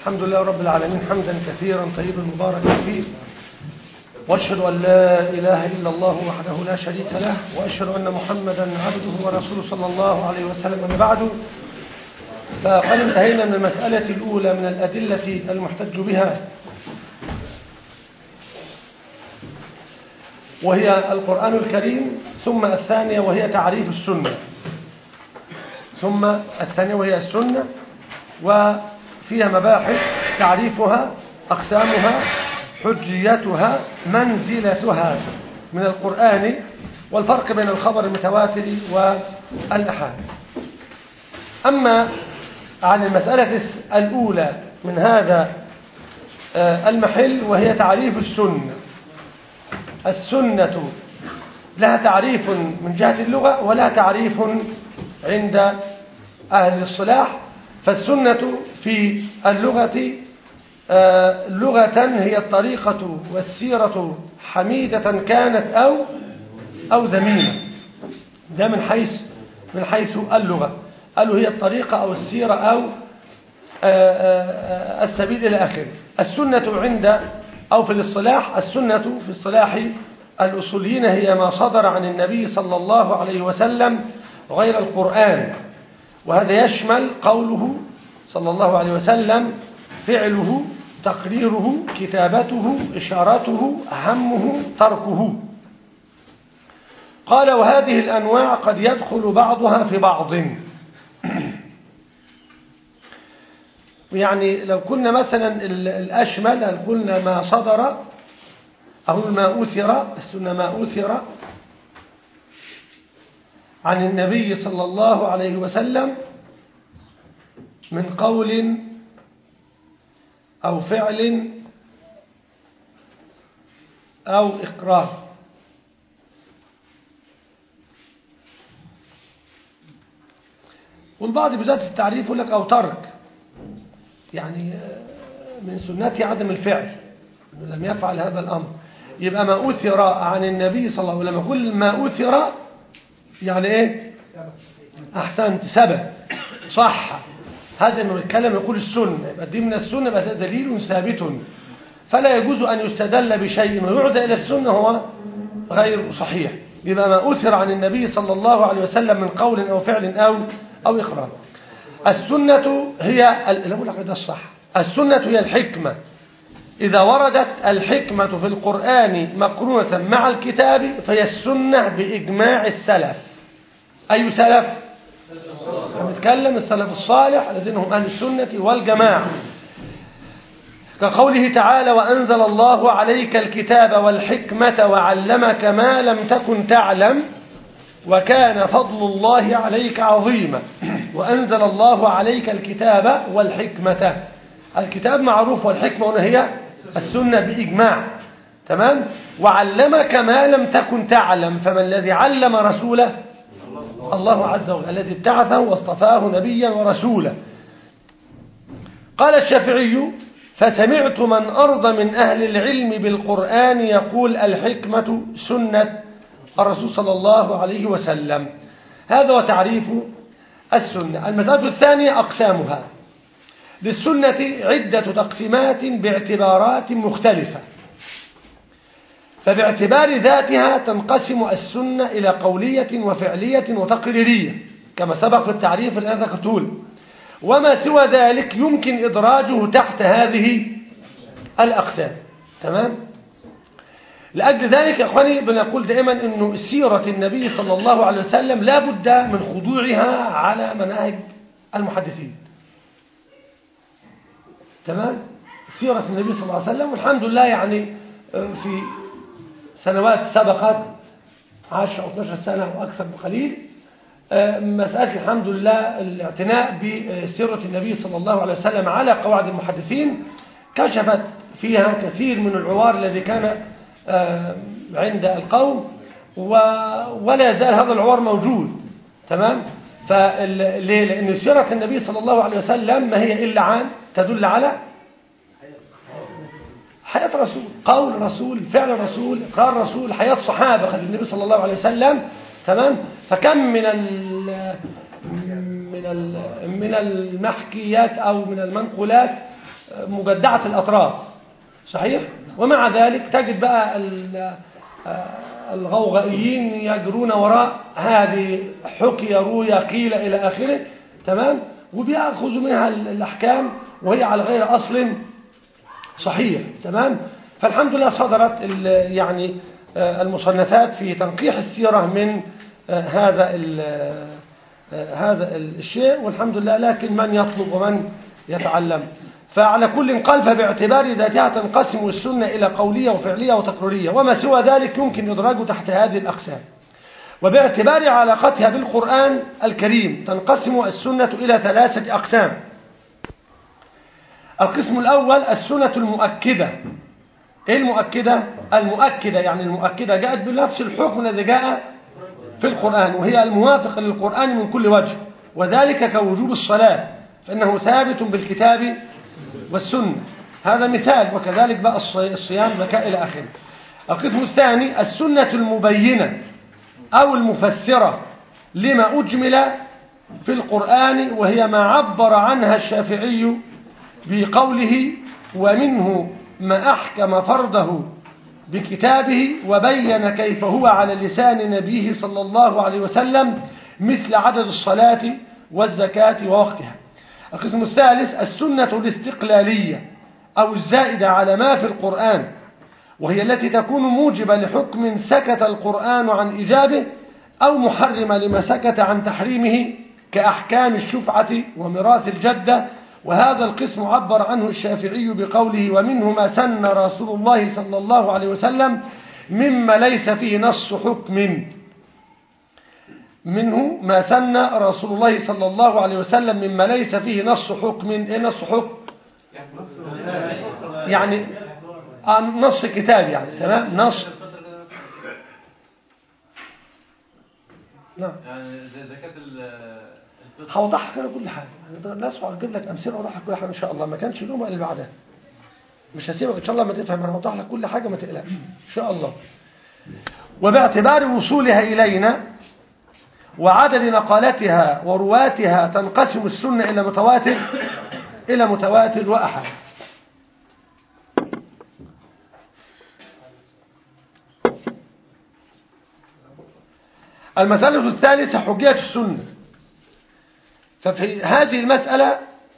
الحمد لله رب العالمين حمدا كثيرا طيبا مباركا فيه واشهد ان لا اله الا الله وحده لا شريك له واشهد ان محمدا عبده ورسوله صلى الله عليه وسلم من بعد فقد انتهينا من المساله الاولى من الادله المحتج بها وهي القرآن الكريم ثم الثانية وهي تعريف السنة ثم الثانية وهي السنة وفيها مباحث تعريفها أقسامها حجيتها منزلتها من القرآن والفرق بين الخبر المتواتر والأحاد أما عن المسألة الأولى من هذا المحل وهي تعريف السنة السنة لها تعريف من جهة اللغة ولا تعريف عند أهل الصلاح فالسنة في اللغة لغة هي الطريقة والسيرة حميدة كانت أو أو ذميمة ده من حيث من حيث اللغة قالوا هي الطريقة أو السيرة أو السبيل إلى آخره السنة عند أو في الاصطلاح السنة في اصطلاح الأصوليين هي ما صدر عن النبي صلى الله عليه وسلم غير القرآن وهذا يشمل قوله صلى الله عليه وسلم فعله تقريره كتابته إشارته همه تركه قال وهذه الأنواع قد يدخل بعضها في بعض يعني لو قلنا مثلا الأشمل لو قلنا ما صدر أو ما أثر السنة ما أثر عن النبي صلى الله عليه وسلم من قول أو فعل أو إقرار والبعض بذات التعريف يقول لك أو ترك يعني من سنته عدم الفعل أنه لم يفعل هذا الأمر يبقى ما أثر عن النبي صلى الله عليه وسلم يقول ما أثر يعني إيه أحسنت ثبت صح هذا أنه الكلام يقول السنة يبقى دي من السنة بس دليل ثابت فلا يجوز أن يستدل بشيء ويعزى إلى السنة هو غير صحيح يبقى ما أثر عن النبي صلى الله عليه وسلم من قول أو فعل أو أو إقرار السنة هي لا لك ده الصح السنة هي الحكمة إذا وردت الحكمة في القرآن مقرونة مع الكتاب فهي السنة بإجماع السلف أي سلف؟ نتكلم السلف الصالح الذين هم أهل السنة والجماعة كقوله تعالى وأنزل الله عليك الكتاب والحكمة وعلمك ما لم تكن تعلم وكان فضل الله عليك عظيما وأنزل الله عليك الكتاب والحكمة الكتاب معروف والحكمة هنا هي السنة بإجماع تمام وعلمك ما لم تكن تعلم فمن الذي علم رسوله الله عز وجل الذي ابتعثه واصطفاه نبيا ورسولا قال الشافعي فسمعت من أرض من أهل العلم بالقرآن يقول الحكمة سنة الرسول صلى الله عليه وسلم هذا وتعريف السنة المسألة الثانية أقسامها للسنة عدة تقسيمات باعتبارات مختلفة فباعتبار ذاتها تنقسم السنة إلى قولية وفعلية وتقريرية كما سبق في التعريف الذي ذكرته وما سوى ذلك يمكن إدراجه تحت هذه الأقسام تمام؟ لأجل ذلك يا أخواني بنقول دائما أنه سيرة النبي صلى الله عليه وسلم لا بد من خضوعها على مناهج المحدثين تمام سيرة النبي صلى الله عليه وسلم والحمد لله يعني في سنوات سبقت 10 أو 12 سنة أو أكثر بقليل مسألة الحمد لله الاعتناء بسيرة النبي صلى الله عليه وسلم على قواعد المحدثين كشفت فيها كثير من العوار الذي كان عند القوم ولا يزال هذا العوار موجود تمام فليه لأن سيرة النبي صلى الله عليه وسلم ما هي إلا عن تدل على حياة رسول قول رسول فعل رسول إقرار رسول حياة صحابة خلف النبي صلى الله عليه وسلم تمام فكم من ال من ال من المحكيات أو من المنقولات مجدعة الأطراف صحيح ومع ذلك تجد بقى الغوغائيين يجرون وراء هذه حكي روي قيل إلى آخره تمام وبيأخذوا منها الأحكام وهي على غير أصل صحيح تمام فالحمد لله صدرت يعني المصنفات في تنقيح السيرة من هذا هذا الشيء والحمد لله لكن من يطلب ومن يتعلم فعلى كل قال فباعتبار ذاتها تنقسم السنة إلى قولية وفعلية وتقريرية وما سوى ذلك يمكن إدراجه تحت هذه الأقسام وباعتبار علاقتها بالقرآن الكريم تنقسم السنة إلى ثلاثة أقسام القسم الأول السنة المؤكدة إيه المؤكدة؟ المؤكدة يعني المؤكدة جاءت بنفس الحكم الذي جاء في القرآن وهي الموافق للقرآن من كل وجه وذلك كوجوب الصلاة فإنه ثابت بالكتاب والسنة هذا مثال وكذلك بقى الصيام زكاة إلى آخره القسم الثاني السنة المبينة أو المفسرة لما أجمل في القرآن وهي ما عبر عنها الشافعي بقوله ومنه ما أحكم فرضه بكتابه وبين كيف هو على لسان نبيه صلى الله عليه وسلم مثل عدد الصلاة والزكاة ووقتها القسم الثالث السنة الاستقلالية أو الزائدة على ما في القرآن وهي التي تكون موجبة لحكم سكت القرآن عن إجابه أو محرمة لما سكت عن تحريمه كأحكام الشفعة وميراث الجدة وهذا القسم عبر عنه الشافعي بقوله ومنه ما سن رسول الله صلى الله عليه وسلم مما ليس فيه نص حكم منه ما سن رسول الله صلى الله عليه وسلم مما ليس فيه نص حكم ايه نص حكم يعني نص كتاب يعني تمام نص نعم يعني زكاة هوضح لك انا كل حاجه الناس وهجيب لك امثله واوضح لك كل حاجه ان شاء الله ما كانش اليوم اللي بعدها مش هسيبك ان شاء الله ما تفهم انا هوضح لك كل حاجه ما تقلقش ان شاء الله وباعتبار وصولها الينا وعدد نقلاتها ورواتها تنقسم السنه الى متواتر الى متواتر واحد المسألة الثالثة حجية السنة ففي هذه المسألة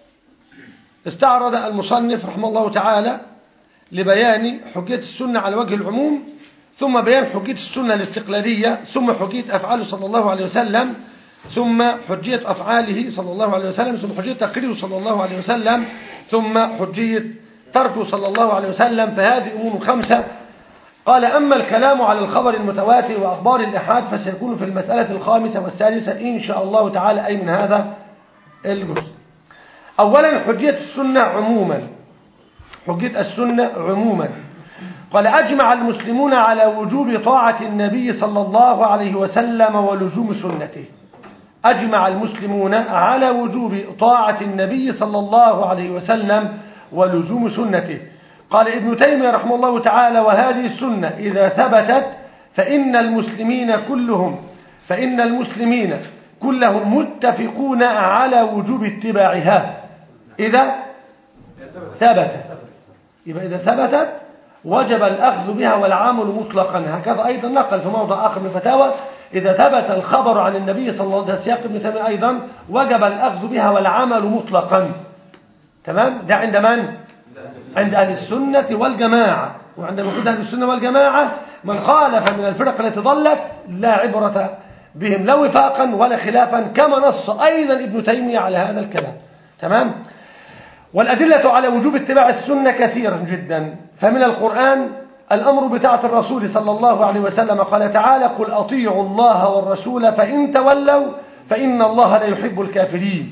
استعرض المصنف رحمه الله تعالى لبيان حجية السنة على وجه العموم ثم بيان حجية السنة الاستقلالية ثم حجية أفعاله صلى الله عليه وسلم ثم حجية أفعاله صلى الله عليه وسلم ثم حجية تقريره صلى الله عليه وسلم ثم حجية تركه صلى الله عليه وسلم فهذه أمور خمسة قال أما الكلام على الخبر المتواتر وأخبار الإحاد فسيكون في المسألة الخامسة والسادسة إن شاء الله تعالى أي من هذا الجزء أولا حجية السنة عموما حجية السنة عموما قال أجمع المسلمون على وجوب طاعة النبي صلى الله عليه وسلم ولزوم سنته أجمع المسلمون على وجوب طاعة النبي صلى الله عليه وسلم ولزوم سنته قال ابن تيمية رحمه الله تعالى وهذه السنة إذا ثبتت فإن المسلمين كلهم فإن المسلمين كلهم متفقون على وجوب اتباعها إذا ثبتت يبقى إذا ثبتت وجب الأخذ بها والعمل مطلقا هكذا أيضا نقل في موضع آخر من الفتاوى إذا ثبت الخبر عن النبي صلى الله عليه وسلم سياق ابن تيمية أيضا وجب الأخذ بها والعمل مطلقا تمام ده عند من؟ عند أهل السنة والجماعة وعند موجود أهل السنة والجماعة من خالف من الفرق التي ضلت لا عبرة بهم لا وفاقا ولا خلافا كما نص أيضا ابن تيمية على هذا الكلام تمام والأدلة على وجوب اتباع السنة كثيرا جدا فمن القرآن الأمر بتاعة الرسول صلى الله عليه وسلم قال تعالى قل أطيعوا الله والرسول فإن تولوا فإن الله لا يحب الكافرين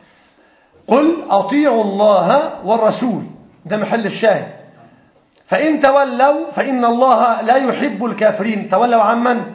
قل أطيعوا الله والرسول ده محل الشاهد فإن تولوا فإن الله لا يحب الكافرين تولوا عن من؟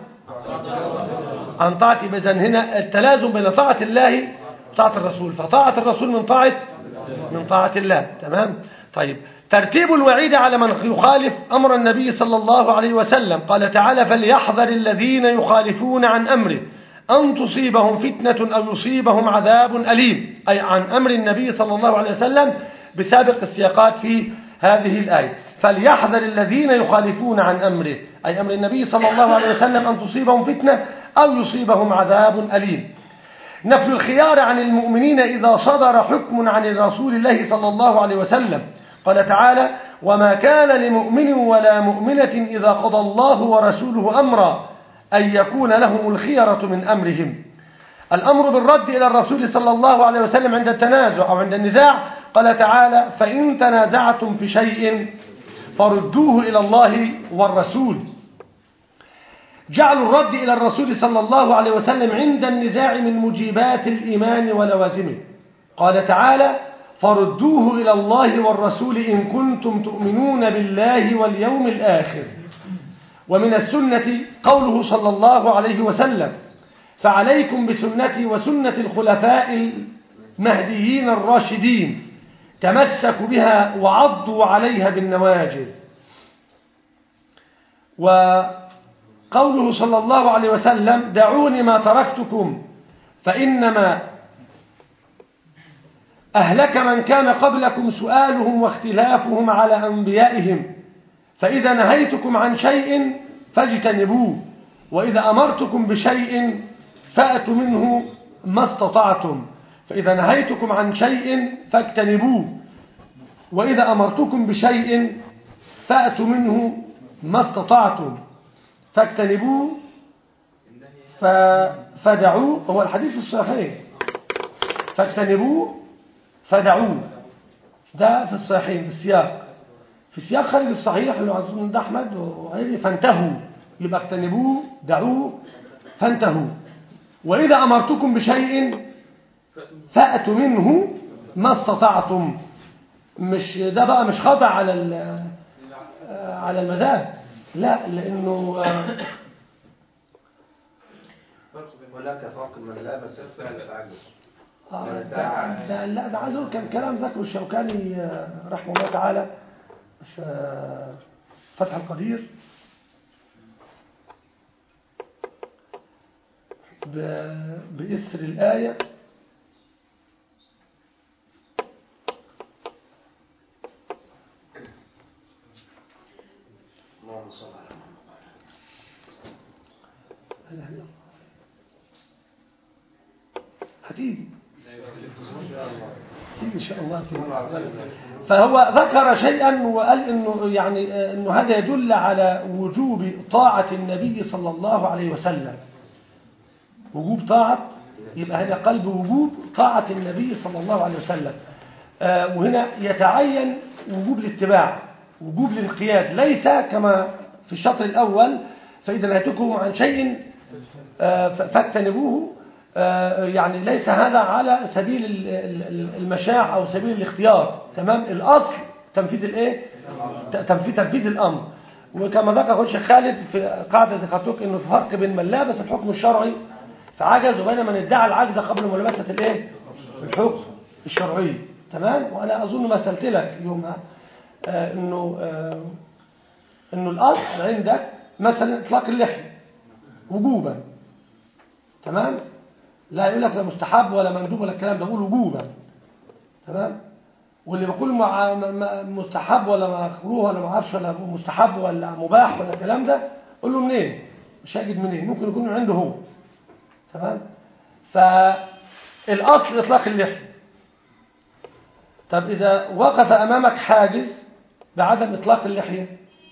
عن طاعة إذن هنا التلازم بين طاعة الله وطاعة الرسول فطاعة الرسول من طاعة من طاعة الله تمام طيب ترتيب الوعيد على من يخالف أمر النبي صلى الله عليه وسلم قال تعالى فليحذر الذين يخالفون عن أمره أن تصيبهم فتنة أو يصيبهم عذاب أليم أي عن أمر النبي صلى الله عليه وسلم بسابق السياقات في هذه الآية فليحذر الذين يخالفون عن أمره أي أمر النبي صلى الله عليه وسلم أن تصيبهم فتنة أو يصيبهم عذاب أليم نفي الخيار عن المؤمنين إذا صدر حكم عن رسول الله صلى الله عليه وسلم قال تعالى وما كان لمؤمن ولا مؤمنة إذا قضى الله ورسوله أمرا أن يكون لهم الخيرة من أمرهم الأمر بالرد إلى الرسول صلى الله عليه وسلم عند التنازع أو عند النزاع قال تعالى فإن تنازعتم في شيء فردوه إلى الله والرسول جعل الرد إلى الرسول صلى الله عليه وسلم عند النزاع من مجيبات الإيمان ولوازمه قال تعالى فردوه إلى الله والرسول إن كنتم تؤمنون بالله واليوم الآخر ومن السنة قوله صلى الله عليه وسلم فعليكم بسنتي وسنة الخلفاء المهديين الراشدين تمسكوا بها وعضوا عليها بالنواجذ وقوله صلى الله عليه وسلم دعوني ما تركتكم فإنما أهلك من كان قبلكم سؤالهم واختلافهم على أنبيائهم فإذا نهيتكم عن شيء فاجتنبوه وإذا أمرتكم بشيء فأتوا منه ما استطعتم فإذا نهيتكم عن شيء فاجتنبوه وإذا أمرتكم بشيء فأتوا منه ما استطعتم فاجتنبوه فدعوه هو الحديث الصحيح فاجتنبوه فدعوه ده في الصحيحين في السياق في سياق خارج الصحيح اللي عزوز من أحمد وغيره فانتهوا يبقى اجتنبوه دعوه فانتهوا وإذا أمرتكم بشيء فأتوا منه ما استطعتم مش ده بقى مش خاضع على على المذاهب لا لأنه هناك فرق من لا بس فعل التعجز آه ده, ده لا ده عايز اقول كان كلام ذكره الشوكاني رحمه الله تعالى في فتح القدير بإثر الآية اللهم صل على هتيجي هتيجي إن شاء الله فهو ذكر شيئا وقال إنه يعني إنه هذا يدل على وجوب طاعة النبي صلى الله عليه وسلم وجوب طاعة يبقى هنا قلب وجوب طاعة النبي صلى الله عليه وسلم آه وهنا يتعين وجوب الاتباع وجوب الانقياد ليس كما في الشطر الأول فإذا نهيتكم عن شيء آه فاجتنبوه آه يعني ليس هذا على سبيل المشاع أو سبيل الاختيار تمام الأصل تنفيذ الايه تنفيذ تنفيذ الأمر وكما ذكر الشيخ خالد في قاعدة ذكرتك انه في فرق بين من لابس الحكم الشرعي فعجز وبين من ادعى العجز قبل ملابسة الايه الحكم الشرعي تمام وانا اظن ما سألت لك يومها آه انه آه انه الاصل عندك مثلا اطلاق اللحية وجوبا تمام لا يقول لك لا مستحب ولا مندوب ولا الكلام ده بقول وجوبا تمام واللي بيقول مع مستحب ولا مكروه ولا ما اعرفش ولا مستحب ولا مباح ولا الكلام ده قول له منين مش هيجد منين ممكن يكون عنده هو تمام فالاصل اطلاق اللحيه طب اذا وقف امامك حاجز بعدم اطلاق اللحيه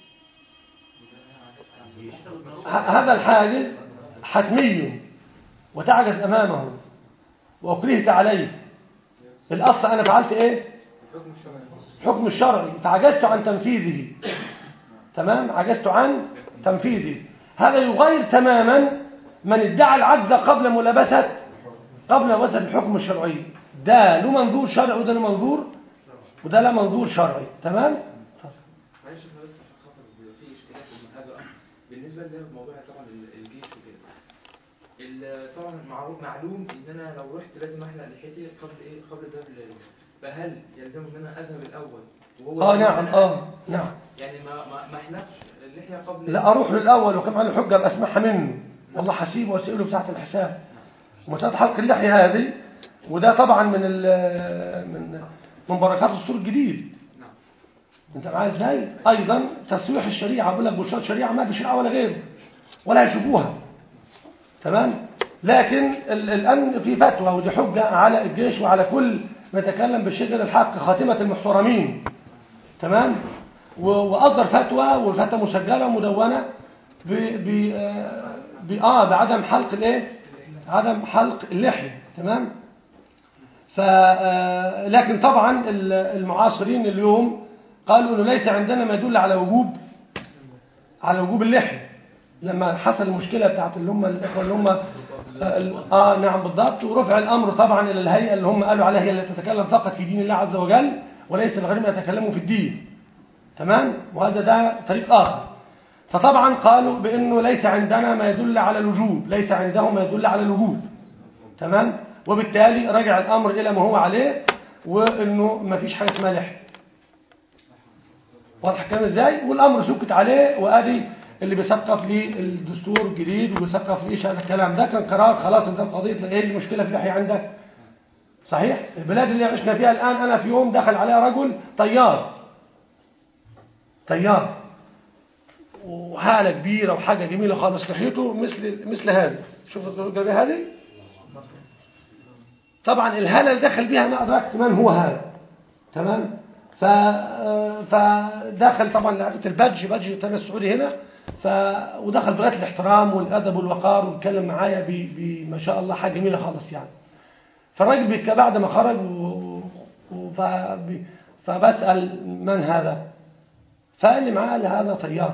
هذا الحاجز حتمي وتعجز امامه واكرهت عليه الاصل انا فعلت ايه حكم الشرعي فعجزت عن تنفيذه تمام عجزت عن تنفيذه هذا يغير تماما من ادعى العجز قبل ملابسة قبل ملابسة الحكم الشرعي ده له منظور شرعي وده له منظور وده له منظور شرعي تمام معلش احنا بس عشان خاطر في اشكالات في المذهب بالنسبه لموضوع طبعا الجيش وكده ال- طبعا معروف معلوم ان انا لو رحت لازم احلق لحيتي قبل ايه قبل ذهاب للعلم فهل يلزم ان انا اذهب الاول وهو اه يقول نعم أنا- اه نعم يعني ما ما ما احلقش اللحيه قبل لا اروح للاول وكم على حجه ابقى اسمعها منه والله حسيبه واساله في ساعه الحساب ومساله حلق اللحيه هذه وده طبعا من ال من من بركات الدستور الجديد نعم انت معايا ازاي ايضا تسويح الشريعه بقول لك بشرط شريعه ما بشريعه ولا غيره ولا يشوفوها تمام لكن ال- الان في فتوى ودي حجه على الجيش وعلى كل من يتكلم بالشجر الحق خاتمه المحترمين تمام و- واصدر فتوى والفتوى مسجله ومدونه ب ب آه، ب اه بعدم حلق الايه عدم حلق اللحيه تمام ف آه، لكن طبعا ال- المعاصرين اليوم قالوا انه ليس عندنا ما يدل على وجوب على وجوب اللحيه لما حصل المشكله بتاعت اللي هم الاخوه اللي هم اه, ال- آه نعم بالضبط ورفع الامر طبعا الى الهيئه اللي هم قالوا عليها هي اللي تتكلم فقط في دين الله عز وجل وليس الغير من يتكلموا في الدين تمام وهذا ده طريق اخر فطبعا قالوا بانه ليس عندنا ما يدل على الوجوب ليس عندهم ما يدل على الوجوب تمام وبالتالي رجع الامر الى ما هو عليه وانه ما فيش حاجه اسمها لحيه واضح الكلام ازاي والامر سكت عليه وادي اللي بيثقف للدستور الجديد وبيثقف ليش هذا الكلام ده كان قرار خلاص انت قضيه ايه المشكله في اللحيه عندك صحيح البلاد اللي عشنا فيها الان انا في يوم دخل عليها رجل طيار طيار وحاله كبيره وحاجه جميله خالص لحيته مثل مثل هذه شوف الجبهه هذه طبعا الهاله اللي دخل بيها ما ادركت من هو هذا تمام ف فدخل طبعا لعبه البادج بادج التاني السعودي هنا ف ودخل بغايه الاحترام والادب والوقار واتكلم معايا ب- بما شاء الله حاجه جميله خالص يعني فالراجل بيك- بعد ما خرج و... و... فب... فبسال من هذا فقال لي معاه قال هذا طيار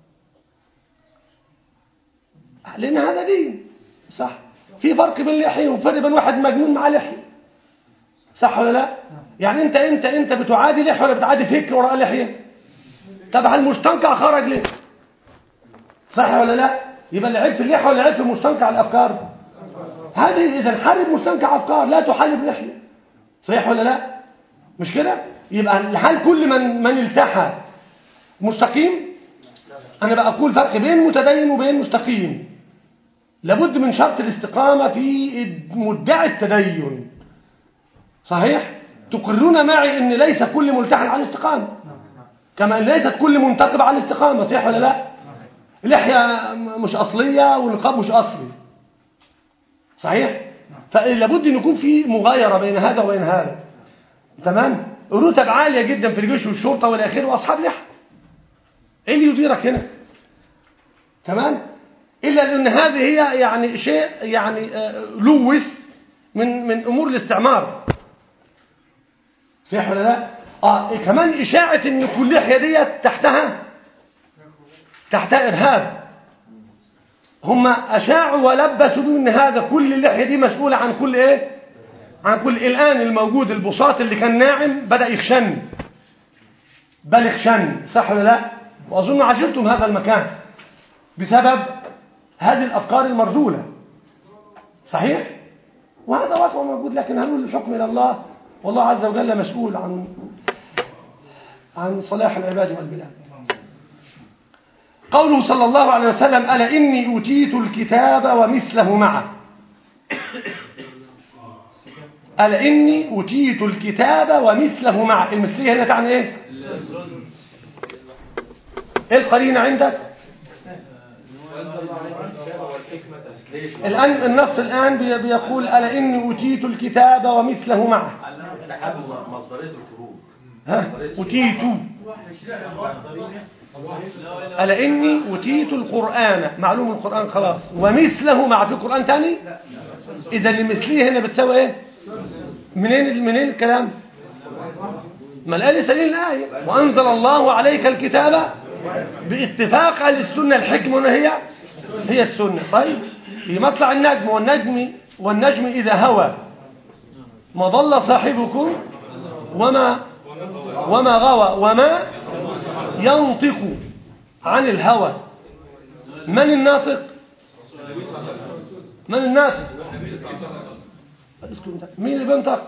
لان هذا دين صح في فرق بين اللحيه وفرق بين واحد مجنون معاه لحيه صح ولا لا يعني انت انت انت بتعادي لحيه ولا بتعادي فكر وراء لحيه طب هل المستنقع خرج ليه صح ولا لا يبقى العيب في اللحيه ولا العيب في مستنقع الافكار هذه اذا حارب مستنقع افكار لا تحارب لحيه صحيح ولا لا مش كده يبقى هل كل من من التحى مستقيم انا بقى اقول فرق بين متدين وبين مستقيم لابد من شرط الاستقامه في مدعي التدين صحيح تقرون معي ان ليس كل ملتحن على الاستقامه كما ان ليست كل منتقب على الاستقامه صحيح ولا لا اللحيه مش اصليه والنقاب مش اصلي صحيح فلابد ان يكون في مغايره بين هذا وبين هذا تمام رتب عاليه جدا في الجيش والشرطه والاخير واصحاب لحى ايه اللي يديرك هنا تمام الا ان هذه هي يعني شيء يعني آه، لوث من من امور الاستعمار صحيح ولا لا اه كمان اشاعه ان كل لحيه ديت تحتها تحتها ارهاب هم اشاعوا ولبسوا بيه ان هذا كل اللحيه دي مسؤوله عن كل ايه عن كل الان الموجود البساط اللي كان ناعم بدا يخشن بل يخشن صح ولا لا واظن عشرتم هذا المكان بسبب هذه الافكار المرذوله صحيح وهذا واقع موجود لكن هنقول الحكم الى الله والله عز وجل مسؤول عن عن صلاح العباد والبلاد قوله صلى الله عليه وسلم ألا إني أوتيت الكتاب ومثله معه ألا إني أوتيت الكتاب ومثله معه المثلية هنا تعني إيه إيه القرينة عندك وأنزل الله عليك الكتاب والحكمة الآن النص الآن بي- بيقول ألا إني أوتيت الكتاب ومثله معه علمنا مصدرية الخروج ها أوتيت ألا إني أوتيت القرآن معلوم القرآن خلاص ومثله مع في قرآن تاني إذا المثلية هنا بتساوي إيه منين منين الكلام ما الآية سليل الآية وأنزل الله عليك الكتاب باتفاق أهل السنة الحكمة هنا هي هي السنة طيب في مطلع النجم والنجم والنجم إذا هوى ما ضل صاحبكم وما وما غوى وما ينطق عن الهوى من الناطق من الناطق اسكت انت. مين اللي بينطق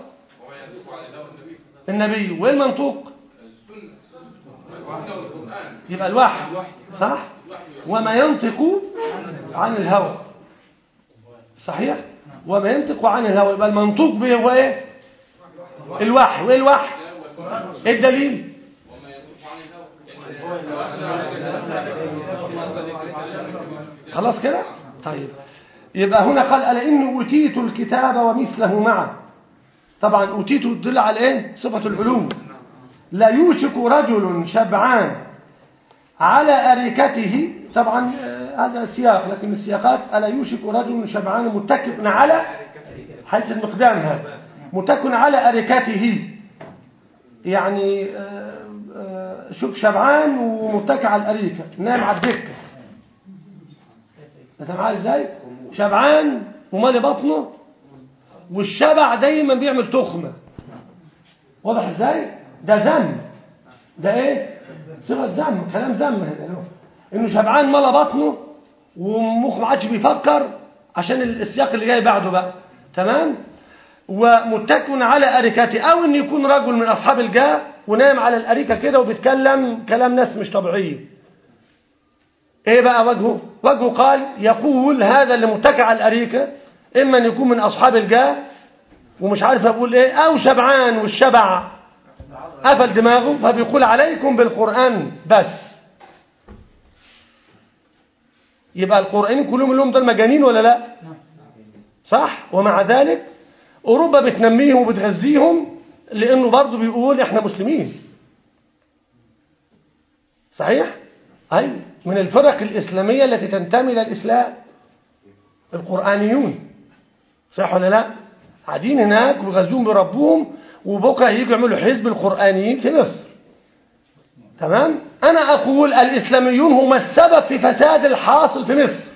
النبي وين المنطوق يبقى الوحي صح وما ينطق عن الهوى صحيح وما ينطق عن الهوى يبقى المنطوق به هو ايه الوحي وايه الوحي ايه الدليل خلاص كده طيب يبقى هنا قال ألا إني أوتيت الكتاب ومثله معه طبعا أوتيت تدل على إيه صفة العلوم لا يوشك رجل شبعان على أريكته طبعا آه، هذا سياق لكن السياقات ألا يوشك رجل شبعان متكئ على حيث المقدام هذا متكئ على أريكته يعني آه، آه، شوف شبعان ومتكئ على الأريكة نام على الدكة انت معايا ازاي شبعان ومالي بطنه والشبع دايما بيعمل تخمه واضح ازاي ده ذم ده ايه صفه ذم كلام ذم هنا له. انه شبعان مالي بطنه ومخه ما عادش بيفكر عشان السياق اللي جاي بعده بقى تمام ومتكئ على أريكته أو أن يكون رجل من أصحاب الجاه ونايم على الأريكة كده وبيتكلم كلام ناس مش طبيعيه ايه بقى وجهه وجهه قال يقول هذا اللي متكئ على الاريكه اما ان يكون من اصحاب الجاه ومش عارف اقول ايه او شبعان والشبع قفل دماغه فبيقول عليكم بالقران بس يبقى القرآن كلهم لهم دول مجانين ولا لا صح ومع ذلك أوروبا بتنميهم وبتغذيهم لأنه برضه بيقول إحنا مسلمين صحيح أيوة من الفرق الإسلامية التي تنتمي إلى الإسلام القرآنيون صح ولا لا قاعدين هناك ويغزوهم بربهم وبكرة يجوا يعملوا حزب القرآنيين في مصر تمام أنا أقول الإسلاميون هم السبب في فساد الحاصل في مصر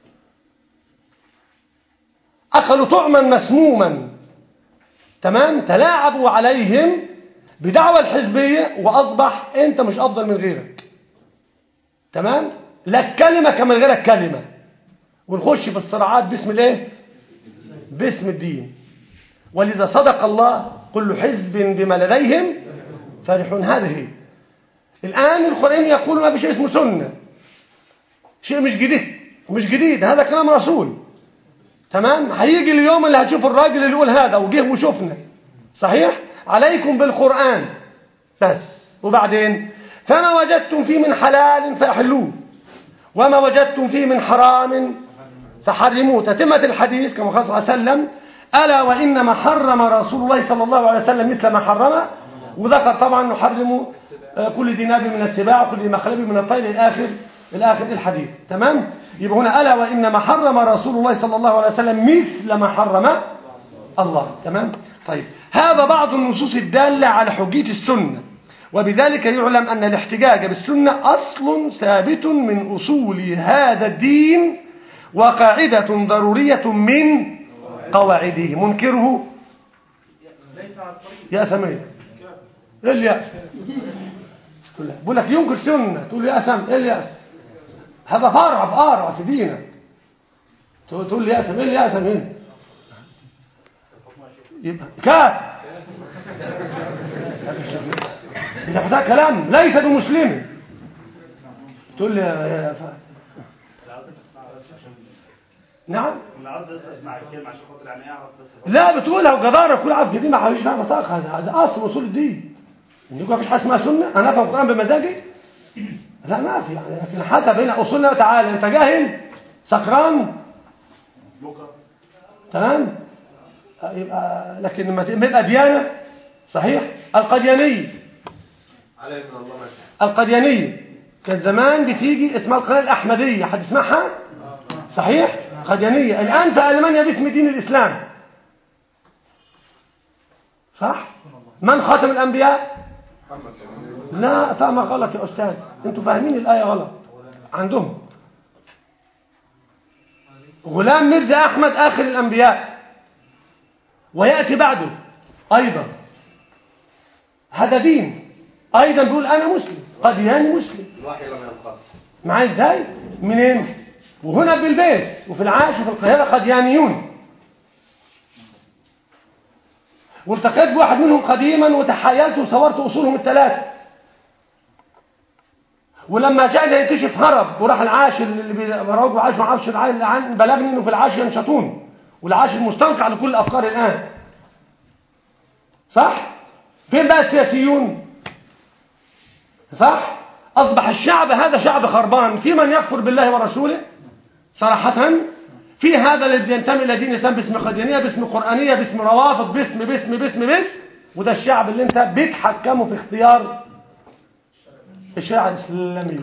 أكلوا طعما مسموما تمام تلاعبوا عليهم بدعوى الحزبية وأصبح أنت مش أفضل من غيرك تمام لك كلمة كما غيرك كلمة ونخش في الصراعات باسم الايه باسم الدين ولذا صدق الله كل حزب بما لديهم فرحون هذه الآن القرآن يقول ما في شيء اسمه سنة شيء مش جديد مش جديد هذا كلام رسول تمام هيجي اليوم اللي هتشوف الراجل اللي يقول هذا وجه وشفنا صحيح عليكم بالقرآن بس وبعدين فما وجدتم فيه من حلال فأحلوه وما وجدتم فيه من حرام فحرموه تتمة الحديث كما قال صلى الله عليه وسلم ألا وإنما حرم رسول الله صلى الله عليه وسلم مثل ما حرم وذكر طبعا نحرم كل ذي ناب من السباع وكل ذي مخلب من الطير الآخر الآخر الحديث تمام يبقى هنا ألا وإنما حرم رسول الله صلى الله عليه وسلم مثل ما حرم الله تمام طيب هذا بعض النصوص الدالة على حجية السنة وبذلك يعلم أن الاحتجاج بالسنة أصل ثابت من أصول هذا الدين وقاعدة ضرورية من قواعده منكره يا سمير ايه اليأس بقول لك ينكر سنة تقول لي يا سم ايه اليأس هذا فرع فرع في دينك تقول لي يا سم ايه اليأس هنا يبقى كافر إذا فتاة كلام ليس بمسلم تقول لي يا ف... نعم لا بتقولها وجدارة كل عارف دي ما حبيش فاهم طاقة هذا هذا أصل أصول الدين إن يكون مفيش حاجة اسمها سنة أنا أفهم القرآن بمزاجي لا ما في يعني لكن حسب هنا أصولنا تعالى أنت جاهل سكران تمام يبقى لكن لما تبقى ديانة صحيح القديانية عليك من الله ماشي القديانية كان زمان بتيجي اسمها القناة الأحمدية حد يسمعها صحيح قديانية الآن في ألمانيا باسم دين الإسلام صح من خاتم الأنبياء محمد صلى الله عليه وسلم لا فهم غلط يا أستاذ أنتوا فاهمين الآية غلط عندهم غلام ميرزا أحمد آخر الأنبياء ويأتي بعده أيضا هذا دين أيضا بيقول أنا مسلم قدياني مسلم الوحي لم ينقض معايا ازاي منين وهنا بالبيت وفي العاش وفي القاهرة قديانيون والتقيت بواحد منهم قديما وتحايلت وصورت أصولهم الثلاثة ولما جاء يكتشف هرب وراح العاش اللي بيروج وعاش ما اعرفش العاش العاش- بلغني انه في العاش ينشطون والعاش المستنقع لكل الافكار الان صح فين بقى السياسيون صح أصبح الشعب هذا شعب خربان في من يكفر بالله ورسوله صراحة في هذا الذي ينتمي إلى دين الإسلام باسم قديانية باسم قرآنية باسم روافض باسم باسم باسم باسم وده الشعب اللي انت بتحكمه في اختيار الشريعة الإسلامية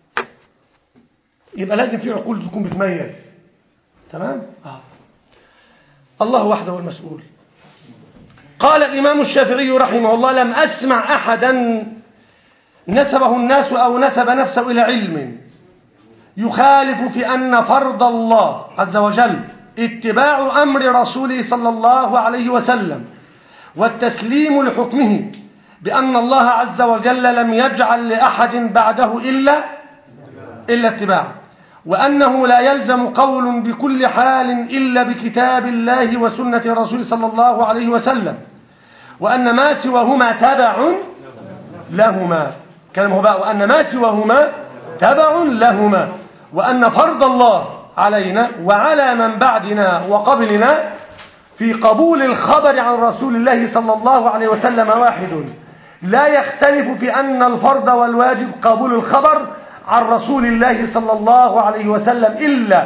يبقى لازم في عقول تكون بتميز تمام آه. الله وحده هو المسؤول قال الإمام الشافعي رحمه الله لم أسمع أحدا نسبه الناس أو نسب نفسه إلى علم يخالف في أن فرض الله عز وجل اتباع أمر رسوله صلى الله عليه وسلم والتسليم لحكمه بأن الله عز وجل لم يجعل لأحد بعده إلا إلا اتباعه وأنه لا يلزم قول بكل حال إلا بكتاب الله وسنة رسوله صلى الله عليه وسلم وأن ما سواهما تبع لهما كلامه بقى وأن ما سواهما تبع لهما وأن فرض الله علينا وعلى من بعدنا وقبلنا في قبول الخبر عن رسول الله صلى الله عليه وسلم واحد لا يختلف في أن الفرض والواجب قبول الخبر عن رسول الله صلى الله عليه وسلم إلا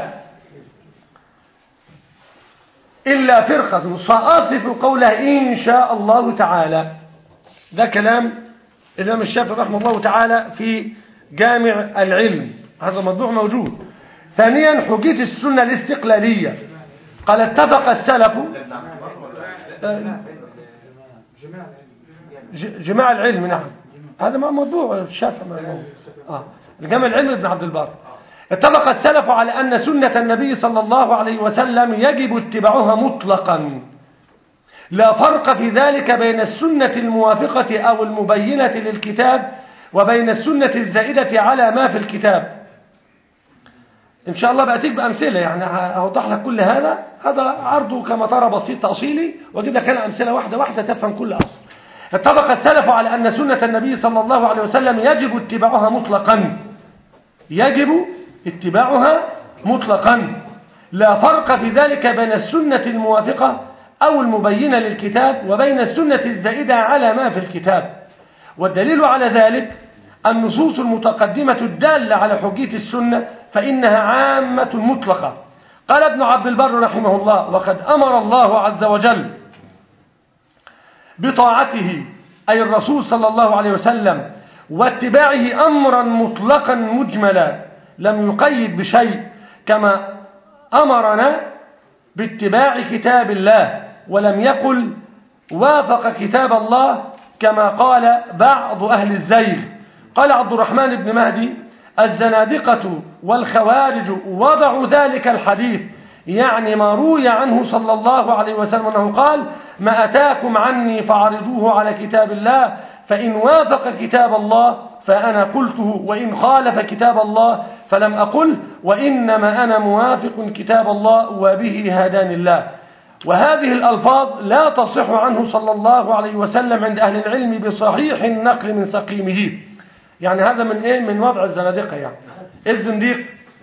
إلا فرقة سأصف قولها إن شاء الله تعالى ده كلام الإمام الشافعي رحمه الله تعالى في جامع العلم هذا موضوع موجود ثانيا حجية السنة الاستقلالية قال اتفق السلف جماع العلم نعم هذا ما موضوع الشافعي آه. جمع العلم ابن عبد البر اتفق السلف على أن سنة النبي صلى الله عليه وسلم يجب اتباعها مطلقا لا فرق في ذلك بين السنة الموافقة أو المبينة للكتاب وبين السنة الزائدة على ما في الكتاب إن شاء الله بأتيك بأمثلة يعني أوضح لك كل هذا هذا عرضه كما ترى بسيط تأصيلي وأجيب لك أنا أمثلة واحدة واحدة تفهم كل أصل اتفق السلف على أن سنة النبي صلى الله عليه وسلم يجب اتباعها مطلقا يجب اتباعها مطلقا لا فرق في ذلك بين السنة الموافقة أو المبينة للكتاب وبين السنة الزائدة على ما في الكتاب والدليل على ذلك النصوص المتقدمة الدالة على حجية السنة فإنها عامة مطلقة قال ابن عبد البر رحمه الله وقد أمر الله عز وجل بطاعته أي الرسول صلى الله عليه وسلم واتباعه أمرا مطلقا مجملا لم يقيد بشيء كما أمرنا باتباع كتاب الله ولم يقل وافق كتاب الله كما قال بعض أهل الزيغ قال عبد الرحمن بن مهدي الزنادقة والخوارج وضعوا ذلك الحديث يعني ما روي عنه صلى الله عليه وسلم أنه قال ما أتاكم عني فعرضوه على كتاب الله فإن وافق كتاب الله فأنا قلته وإن خالف كتاب الله فلم أقل وإنما أنا موافق كتاب الله وبه هداني الله وهذه الألفاظ لا تصح عنه صلى الله عليه وسلم عند أهل العلم بصحيح النقل من سقيمه يعني هذا من إيه من وضع الزنادقة يعني الزنديق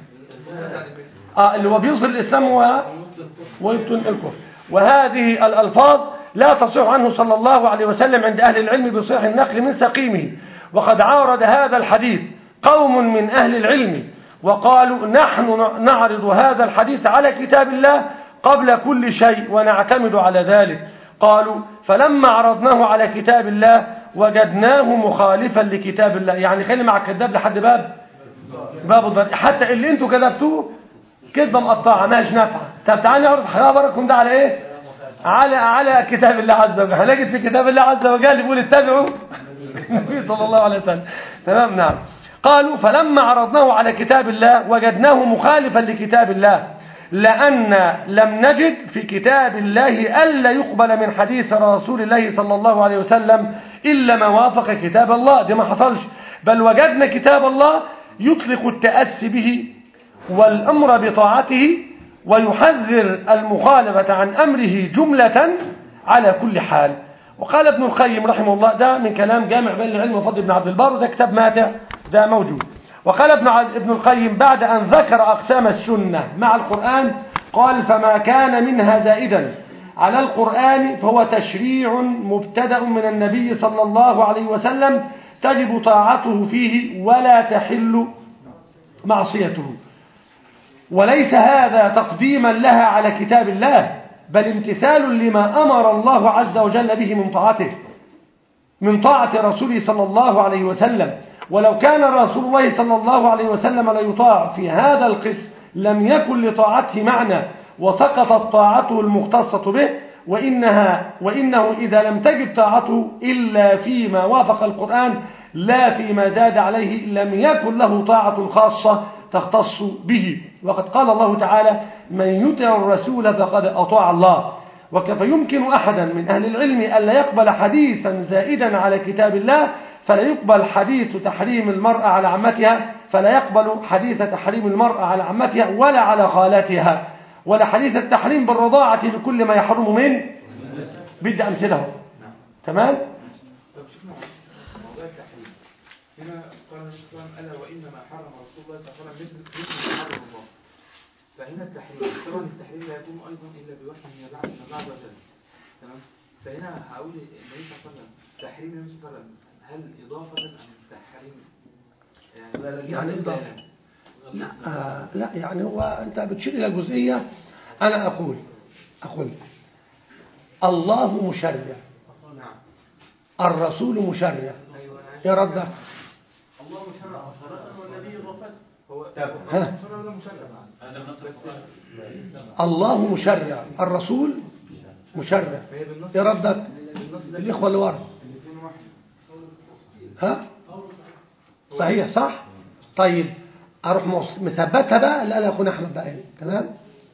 آه اللي هو بيظهر الإسلام و... ويبطن الكفر وهذه الألفاظ لا تصح عنه صلى الله عليه وسلم عند أهل العلم بصحيح النقل من سقيمه وقد عارض هذا الحديث قوم من أهل العلم وقالوا نحن نعرض هذا الحديث على كتاب الله قبل كل شيء ونعتمد على ذلك قالوا فلما عرضناه على كتاب الله وجدناه مخالفا لكتاب الله يعني خلي مع الكذاب لحد باب باب الضرب حتى اللي انتوا كذبتوه كذبه مقطعه ماش نافعه طب تعالى نعرض خبركم ده على ايه على على كتاب الله عز وجل هنجد في كتاب الله عز وجل يقول اتبعوا النبي صلى الله عليه وسلم تمام نعم قالوا فلما عرضناه على كتاب الله وجدناه مخالفا لكتاب الله لأن لم نجد في كتاب الله ألا يقبل من حديث رسول الله صلى الله عليه وسلم إلا ما وافق كتاب الله دي ما حصلش بل وجدنا كتاب الله يطلق التأسي به والأمر بطاعته ويحذر المخالفة عن أمره جملة على كل حال وقال ابن القيم رحمه الله ده من كلام جامع بين العلم وفضل ابن عبد البر وده كتاب ماتع ده موجود وقال ابن ابن القيم بعد أن ذكر أقسام السنة مع القرآن قال فما كان منها زائدا على القرآن فهو تشريع مبتدأ من النبي صلى الله عليه وسلم تجب طاعته فيه ولا تحل معصيته وليس هذا تقديما لها على كتاب الله بل امتثال لما أمر الله عز وجل به من طاعته من طاعة رسوله صلى الله عليه وسلم ولو كان رسول الله صلى الله عليه وسلم ليطاع في هذا القسم لم يكن لطاعته معنى وسقطت طاعته المختصة به وإنها وإنه إذا لم تجب طاعته إلا فيما وافق القرآن لا فيما زاد عليه لم يكن له طاعة خاصة تختص به وقد قال الله تعالى من يطع الرسول فقد أطاع الله وكيف يمكن أحدا من أهل العلم ألا يقبل حديثا زائدا على كتاب الله فلا يقبل حديث تحريم المرأة على عمتها فلا يقبل حديث تحريم المرأة على عمتها ولا على خالاتها ولا حديث التحريم بالرضاعة لكل ما يحرم من بدي أمثله تمام طب شوفنا موضوع التحريم هنا قال النبي صلى الله عليه وسلم ألا وإنما حرم رسول الله صلى الله عليه وسلم مثل مثل ما حرم الله فهنا التحريم طبعا التحريم لا يكون أيضا إلا بوحي من الله من الله عز وجل تمام فهنا هقول النبي صلى الله عليه وسلم تحريم النبي صلى الله عليه وسلم هل إضافة أم تحريم يعني إضافة. لا آه لا يعني هو أنت بتشير إلى جزئية أنا أقول أقول الله مشرع نعم الرسول مشرع أيوة أنا عايز- إيه ردك الله مشرع شرعا والنبي ضفته هو ها. مشرع ولا مشرع هذا النص بس الله مشرع الرسول مشرع فهي بالنص إيه ردك بالنص ده الإخوة اللي ورا الاثنين واحد ها صحيح صح طيب اروح مص- مثبتها بقى اللي قالها اخونا احمد بقى إيه؟ تمام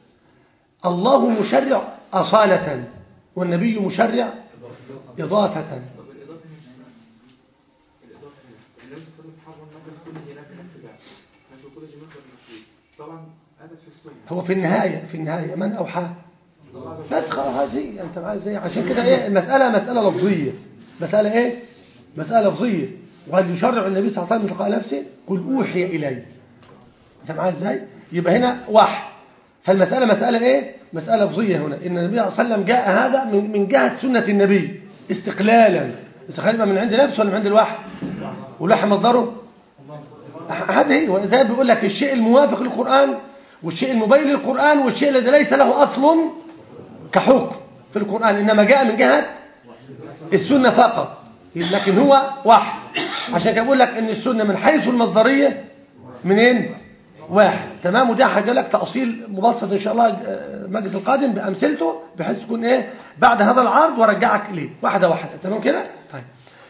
الله مشرع اصاله والنبي مشرع اضافه طب الإضافة هنا الإضافة هنا النبي صلى الله عليه وسلم حرم مثل كل هناك نفس بعض ماشي كل جميع بالنصيب طبعا هذا في السنة هو في النهايه في النهايه من اوحى الله عز وجل بس خلاص هذه انت معايا ازاي عشان كده ايه المساله مساله لفظيه مساله ايه مساله لفظيه وهل يشرع النبي صلى الله عليه وسلم من تلقاء نفسه قل اوحي الي انت معايا ازاي يبقى هنا وحي فالمساله مساله ايه مساله لفظيه هنا ان النبي صلى الله عليه وسلم جاء هذا من من جهه سنه النبي استقلالا استقلالا يبقى من عند نفسه ولا من عند الوحي والوحي مصدره هذا هي زي ما بيقول لك الشيء الموافق للقران والشيء المبين للقران والشيء الذي ليس له اصل كحكم في القرآن إنما جاء من جهة السنة فقط لكن هو واحد عشان كده بقول لك إن السنة من حيث المصدرية منين؟ واحد تمام وده هجي لك تأصيل مبسط إن شاء الله آه، المجلس القادم بأمثلته بحيث تكون إيه بعد هذا العرض وارجعك إليه واحدة واحدة تمام كده؟ طيب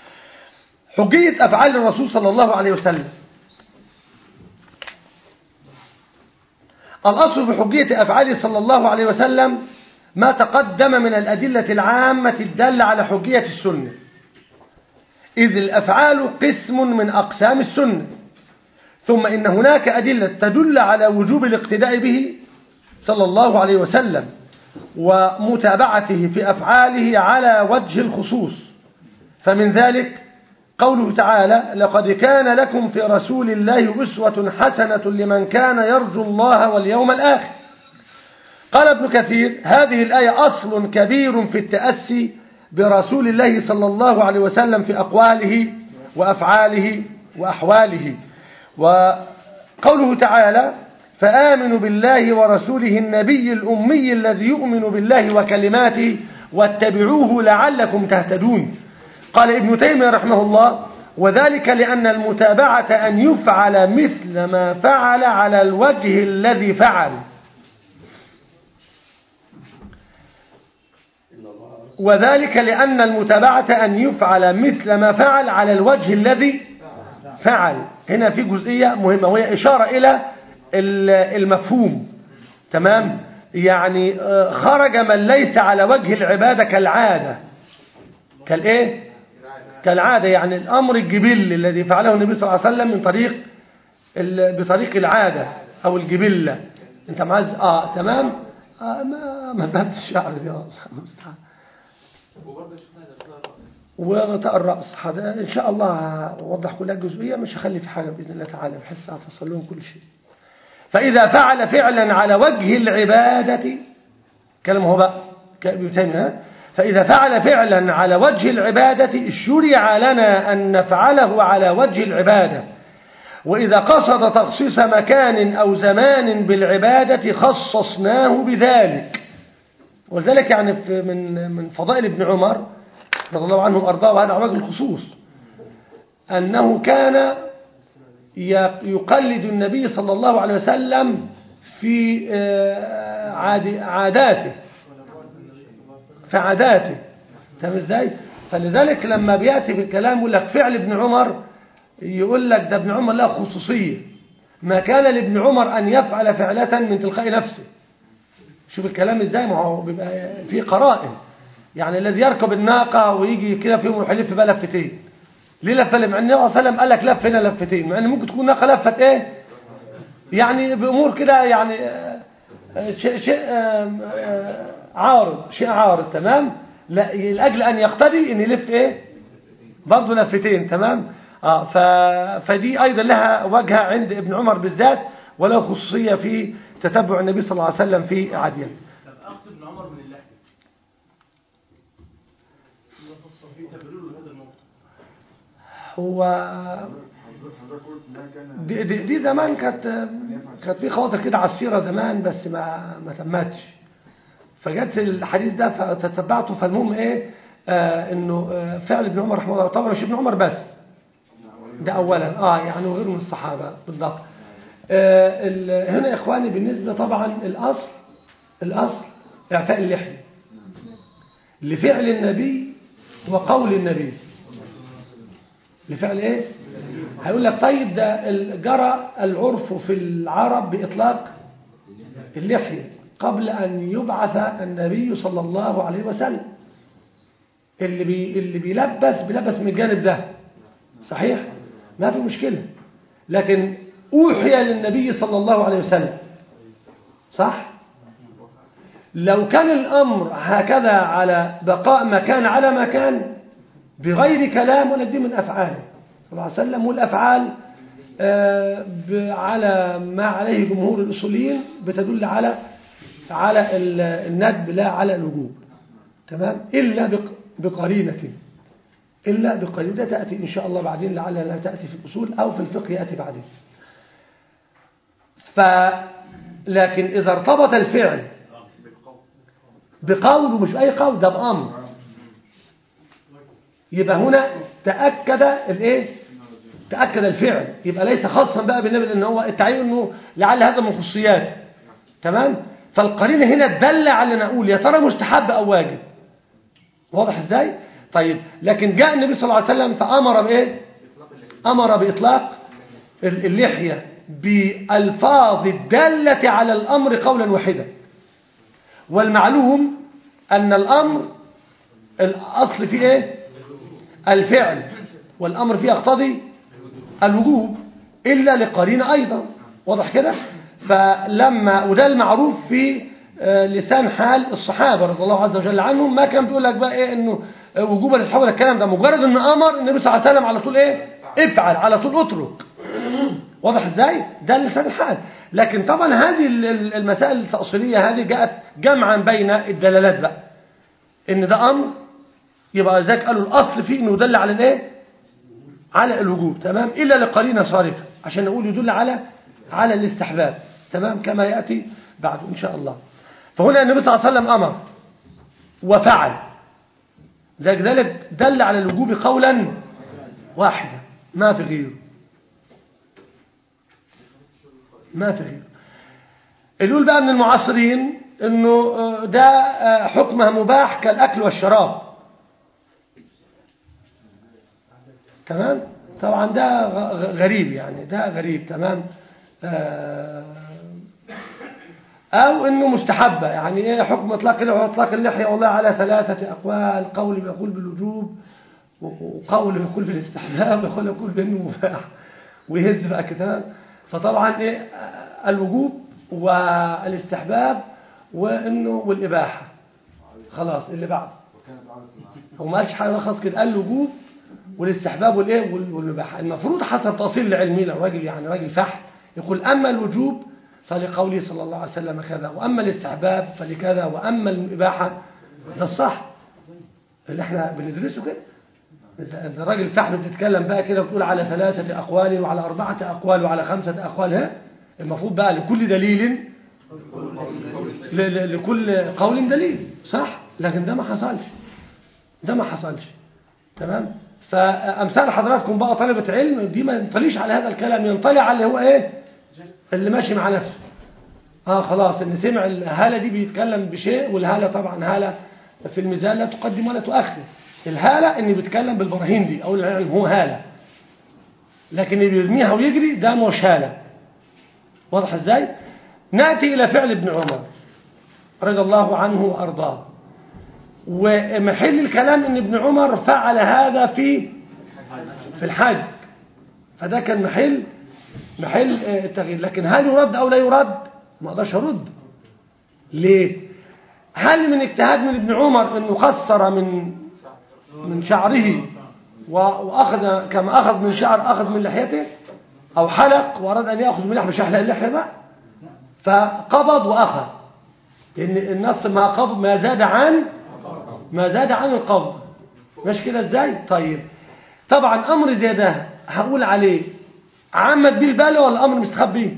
حجية أفعال الرسول صلى الله عليه وسلم الأصل في حجية أفعاله صلى الله عليه وسلم ما تقدم من الأدلة العامة الدالة على حجية السنة إذ الأفعال قسم من أقسام السنة ثم إن هناك أدلة تدل على وجوب الاقتداء به صلى الله عليه وسلم ومتابعته في أفعاله على وجه الخصوص فمن ذلك قوله تعالى لقد كان لكم في رسول الله أسوة حسنة لمن كان يرجو الله واليوم الآخر قال ابن كثير هذه الآية أصل كبير في التأسي برسول الله صلى الله عليه وسلم في أقواله وأفعاله وأحواله وقوله تعالى فآمنوا بالله ورسوله النبي الأمي الذي يؤمن بالله وكلماته واتبعوه لعلكم تهتدون قال ابن تيمية رحمه الله وذلك لأن المتابعة أن يفعل مثل ما فعل على الوجه الذي فعل وذلك لأن المتابعة أن يفعل مثل ما فعل على الوجه الذي فعل هنا في جزئية مهمة وهي إشارة إلى المفهوم تمام يعني خرج من ليس على وجه العبادة كالعادة كالإيه كالعادة يعني الأمر الجبل الذي فعله النبي صلى الله عليه وسلم من طريق بطريق العادة أو الجبلة أنت معاذ آه تمام آه ما ما ذهبت الشعر يا الله المستعان وبرضه شفنا الإرضاء الرأس وغطاء الرأس هذا إن شاء الله أوضح كلها جزئية مش هخلي في حاجة بإذن الله تعالى بحيث أفصل لهم كل شيء فإذا فعل فعلا على وجه العبادة كلام هو بقى ابن تيمية فإذا فعل فعلا على وجه العبادة شرع لنا أن نفعله على وجه العبادة وإذا قصد تخصيص مكان أو زمان بالعبادة خصصناه بذلك ولذلك يعني في من من فضائل ابن عمر رضي الله عنه وأرضاه وهذا على وجه الخصوص أنه كان يقلد النبي صلى الله عليه وسلم في آه، عاد- عاداته في عاداته تمام ازاي فلذلك لما بياتي في الكلام يقول لك فعل ابن عمر يقول لك ده ابن عمر له خصوصيه ما كان لابن عمر ان يفعل فعله من تلقاء نفسه شوف الكلام ازاي ما هو بيبقى في قرائن يعني الذي يركب الناقه ويجي كده في يوم يحلف بقى لفتين ليه لفه مع النبي صلى الله عليه وسلم قال لك لف هنا لفتين مع ان ممكن تكون ناقه لفت ايه يعني بامور كده يعني آه، آه، شيء شيء آه، آه، عارض شيء عارض تمام لا لاجل ان يقتدي ان يلف ايه برضه لفتين تمام اه ف... فدي ايضا لها وجهه عند ابن عمر بالذات وله خصوصيه في تتبع النبي صلى الله عليه وسلم في عديان طب اخذ ابن عمر من اللحية في تبرير لهذا الموضوع هو حضرتك قلت انها كان دي, دي, دي زمان كانت كانت في خواطر كده على السيره زمان بس ما ما تمتش فجت الحديث ده فتتبعته فالمهم ايه آه انه آه فعل ابن عمر رحمه الله طبعا مش ابن عمر بس ده اولا اه يعني وغيره من الصحابه بالضبط آه ال- هنا يا اخواني بالنسبه طبعا الاصل الاصل اعفاء اللحيه لفعل النبي وقول النبي لفعل ايه هيقول لك طيب ده ال- جرى العرف في العرب بإطلاق اللحية قبل أن يبعث النبي صلى الله عليه وسلم اللي بي اللي بيلبس بيلبس من الجانب ده صحيح ما في مشكلة لكن أوحي للنبي صلى الله عليه وسلم صح لو كان الأمر هكذا على بقاء مكان على مكان بغير كلام ولا دي من أفعاله صلى الله عليه وسلم والأفعال آه، ب- على ما عليه جمهور الأصوليين بتدل على على ال- الندب لا على الوجوب تمام إلا بق- بقرينة إلا بقرينة ده تأتي إن شاء الله بعدين لعلها لا تأتي في الأصول أو في الفقه يأتي بعدين ف لكن إذا ارتبط الفعل بقول ومش بأي قول ده بأمر يبقى هنا تأكد الايه تأكد الفعل يبقى ليس خاصا بقى بالنبي لأن هو التعيين انه لعل هذا من خصوصياته تمام فالقرينه هنا تدل على ان اقول يا ترى مستحب او واجب واضح ازاي طيب لكن جاء النبي صلى الله عليه وسلم فامر بايه امر باطلاق ال- اللحيه بالفاظ الداله على الامر قولا واحدا والمعلوم ان الامر الاصل فيه ايه الفعل والامر فيه يقتضي الوجوب الا لقرينه ايضا واضح كده فلما وده المعروف في آه، لسان حال الصحابه رضي الله عز وجل عنهم ما كان بيقول لك بقى ايه انه آه، وجوب الاسحاب ولا الكلام ده مجرد ان امر النبي صلى الله عليه وسلم على طول ايه افعل على طول اترك واضح ازاي ده لسان الحال لكن طبعا هذه ال- ال- المسائل التأصيلية هذه جاءت جمعا بين الدلالات بقى ان ده امر يبقى ذاك قالوا الاصل فيه انه يدل على الايه على الوجوب تمام الا لقرينه صارفه عشان نقول يدل على على الاستحباب تمام كما ياتي بعد ان شاء الله فهنا النبي صلى الله عليه وسلم امر وفعل ذلك ذلك دل على الوجوب قولا واحدا ما في غيره ما في غيره الأول بقى من المعاصرين انه آه، ده آه، حكمها مباح كالاكل والشراب تمام طبعا ده غ- غ- غريب يعني ده غريب تمام آه، او انه مستحبه يعني ايه حكم اطلاق اللحيه واطلاق اللحيه والله على ثلاثه اقوال قول يقول بالوجوب وقول يقول بالاستحباب وقول يقول بانه مباح ويهز بقى كده فطبعا ايه آه، الوجوب والاستحباب وانه والاباحه خلاص اللي بعد هو ما قالش حاجه خاص كده قال الوجوب والاستحباب والايه وال- والاباحه المفروض حسب تاصيل العلمي لو راجل يعني راجل فحل يقول اما الوجوب فلقوله صلى الله عليه وسلم كذا واما الاستحباب فلكذا واما الاباحه ده الصح اللي احنا بندرسه كده إذا الراجل فحل بتتكلم بقى كده وتقول على ثلاثة أقوال وعلى أربعة أقوال وعلى خمسة أقوال ها المفروض بقى لكل دليل ل- ل- لكل قول دليل صح لكن ده ما حصلش ده ما حصلش تمام فأمثال حضراتكم بقى طلبة علم دي ما ينطليش على هذا الكلام ينطلي على اللي هو ايه اللي ماشي مع نفسه اه خلاص ان سمع الهالة دي بيتكلم بشيء والهالة طبعا هالة في الميزان لا تقدم ولا تؤخر الهالة ان بيتكلم بالبراهين دي او العلم هو هالة لكن اللي بيرميها ويجري ده مش هالة واضح ازاي نأتي الى فعل ابن عمر رضي الله عنه وارضاه ومحل الكلام ان ابن عمر فعل هذا في في الحج فده كان محل محل آه، التغيير لكن هل يرد او لا يرد ما اقدرش ارد ليه هل من اجتهاد من ابن عمر انه قصر من من شعره و- واخذ كما اخذ من شعر اخذ من لحيته او حلق واراد ان ياخذ من لحم مش يحلق اللحيه بقى فقبض واخذ لان النص ما قبض ما زاد عن ما زاد عن القبض مش كده ازاي طيب طبعا امر زي ده هقول عليه عمد بيه البالة ولا امر مستخبي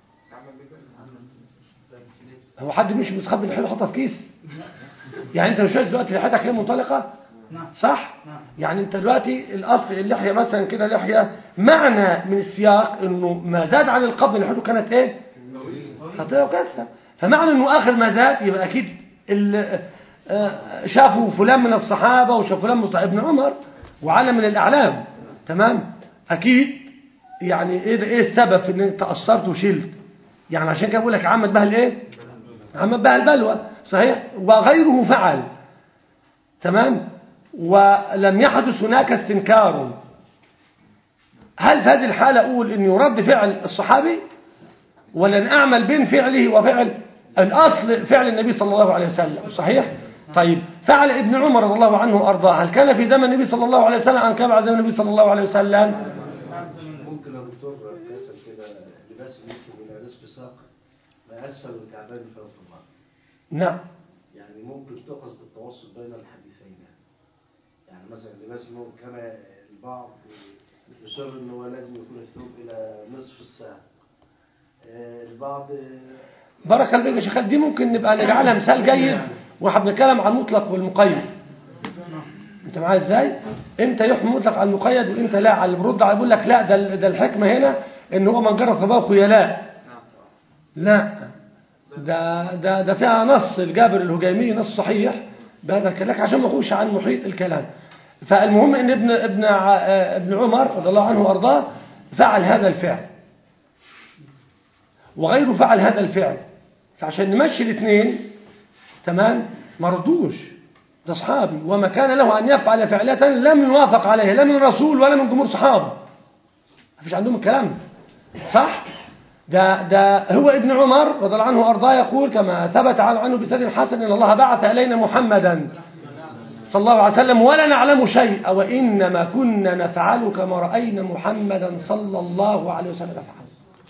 هو حد مش مستخبي اللحيه يحطها في كيس يعني انت مش شايف دلوقتي لحيتك هي منطلقه صح يعني انت دلوقتي الاصل اللحيه مثلا كده لحيه معنى من السياق انه ما زاد عن القبض لحيته كانت ايه خطيئه وكارثه فمعنى انه اخر ما زاد يبقى اكيد ال- آه، شافوا فلان من الصحابه وشافوا فلان من صحابة ابن عمر وعلم من الاعلام تمام اكيد يعني ايه ده ايه السبب في ان انت قصرت وشلت يعني عشان كده بقول لك عمد بها الايه عمد بها البلوى صحيح وغيره فعل تمام ولم يحدث هناك استنكار هل في هذه الحالة أقول أن يرد فعل الصحابي ولا نعمل بين فعله وفعل الأصل فعل النبي صلى الله عليه وسلم صحيح طيب فعل ابن عمر رضي الله عنه وأرضاه هل كان في زمن النبي صلى الله عليه وسلم أم كان بعد زمن النبي صلى الله عليه وسلم ممكن يا دكتور كسر كده لباس المسلم الى نصف ساق ما اسفل الكعبين فوق الارض نعم يعني ممكن تقص بالتوسط بين الحديثين يعني مثلا لباس المسلم كما البعض يصر ان هو لازم يكون الثوب الى نصف الساق آه، البعض آه، بارك الله فيك يا شيخ دي ممكن نبقى نجعلها مثال جيد واحنا بنتكلم عن المطلق والمقيد انت معايا ازاي امتى يحمل مطلق على المقيد وامتى لا على اللي برد على بيقول لك لا ده ده الحكمه هنا ان هو من جرى ثباه خيلاء لا ده ده ده فيها نص الجابر الهجيمي نص صحيح بهذا الكلام عشان ما اخش عن محيط الكلام فالمهم ان ابن ابن ع- آه، ابن عمر رضي الله عنه وارضاه فعل هذا الفعل وغيره فعل هذا الفعل فعشان نمشي الاثنين تمام ما ردوش ده اصحابي وما كان له ان يفعل فعلة لم يوافق عليها لا من رسول ولا من جمهور صحابه ما فيش عندهم الكلام ده صح ده ده هو ابن عمر رضي الله عنه وارضاه يقول كما ثبت عنه عنه بسند حسن ان الله بعث الينا محمدا صلى الله عليه وسلم ولا نعلم شيء وانما كنا نفعل كما راينا محمدا صلى الله عليه وسلم يفعل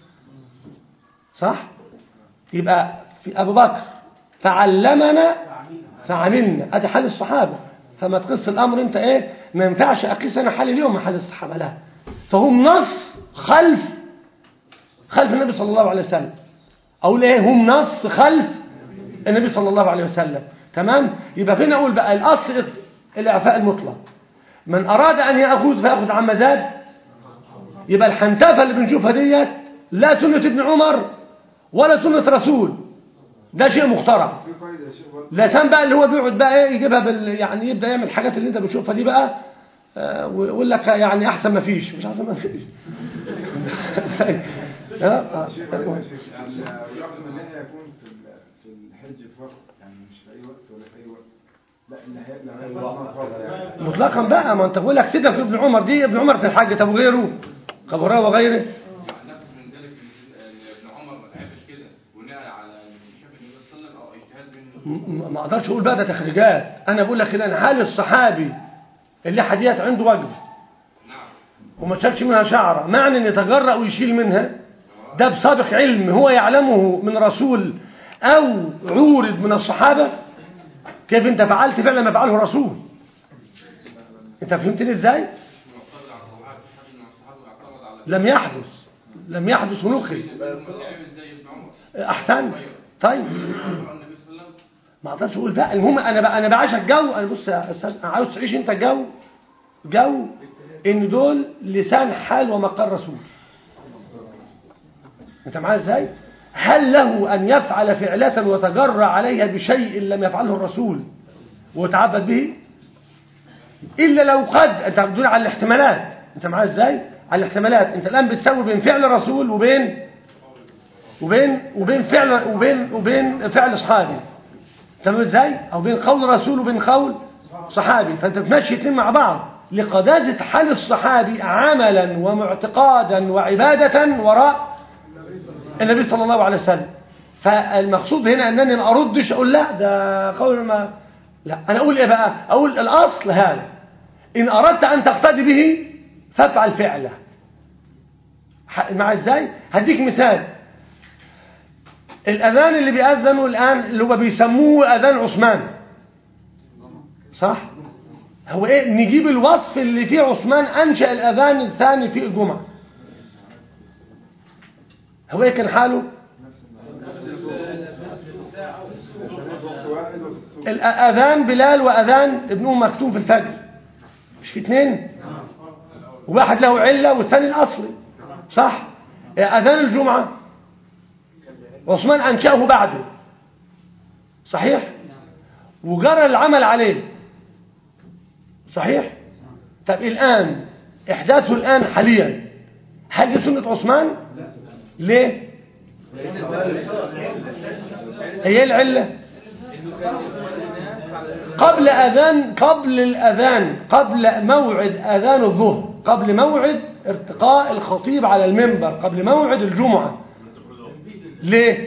صح يبقى في ابو بكر فعلمنا فعملنا ادي حال الصحابه فما تقص الامر انت ايه ما ينفعش اقيس انا حال اليوم مع حال الصحابه لا فهم نص خلف خلف النبي صلى الله عليه وسلم اقول ايه هم نص خلف النبي صلى الله عليه وسلم تمام يبقى فين اقول بقى الاصل الاعفاء المطلق من اراد ان ياخذ فياخذ عما زاد يبقى الحنتفه اللي بنشوفها ديت لا سنه ابن عمر ولا سنه رسول ده شيء مخترع في قاعدة يا شيخ برضه لسان بقى اللي هو بيقعد بقى ايه يجيبها بال يعني يبدا يعمل الحاجات اللي انت بتشوفها دي بقى آه، ويقول لك يعني احسن ما فيش مش احسن ما فيش آه، آه، شيء برضه يا شيخ الرقم اللحية يكون في ال- في الحج فقط يعني مش في أي وقت ولا في أي وقت لا اللحية لا فقط فقط مطلقا بقى ما انت بقول لك سيبك في ابن عمر دي ابن عمر في الحج طب وغيره طب وغيره وغيره نفس من ذلك ان ابن عمر ما لعبش كده بناء على ان شاف النبي صلى الله عليه وسلم او اجتهاد منه م- ما اقدرش اقول بقى ده تخريجات انا بقول لك الان حال الصحابي اللي حديات عنده وجه نعم وما شالش منها شعره معنى ان يتجرأ ويشيل منها ده بسابق علم هو يعلمه من رسول او عورد من الصحابه كيف انت فعلت فعلا ما فعله الرسول انت فهمتني ازاي معترض على الصحابة حد من الصحابة اعترض على لم يحدث لم يحدث ونقل عمل زي ابن عمر احسن طيب النبي صلى الله عليه وسلم ما اقدرش اقول بقى المهم انا بقى انا بعيش الجو انا بص يا استاذ انا عاوز تعيش انت جو جو ان دول لسان حال ومقال رسول انت معايا ازاي هل له ان يفعل فعلة وتجرى عليها بشيء لم يفعله الرسول ويتعبد به الا لو قد انت بتقول على الاحتمالات انت معايا ازاي على الاحتمالات انت الان بتسوي بين فعل الرسول وبين وبين وبين فعل وبين وبين فعل صحابي تمام ازاي او بين قول رسول وبين قول صحابي فانت تمشي اثنين مع بعض لقداسه حال الصحابي عملا ومعتقادا وعباده وراء النبي صلى الله عليه وسلم فالمقصود هنا انني ما اردش اقول لا ده قول ما لا انا اقول ايه بقى اقول الاصل هذا ان اردت ان تقتدي به فافعل فعله ح- مع ازاي هديك مثال الأذان اللي بيأذنوا الآن اللي هو بيسموه أذان عثمان صح؟ هو إيه نجيب الوصف اللي فيه عثمان أنشأ الأذان الثاني في الجمعة هو إيه كان حاله؟ واحد وفي السوق الأذان بلال وأذان ابن أم مكتوم في الفجر مش في اثنين؟ واحد له علة والثاني الأصلي صح؟ أذان الجمعة عثمان أنشأه بعده صحيح وجرى العمل عليه صحيح طب الآن إحداثه الآن حاليا هل دي سنة عثمان ليه هي العلة قبل أذان قبل الأذان قبل موعد أذان الظهر قبل موعد ارتقاء الخطيب على المنبر قبل موعد الجمعة ليه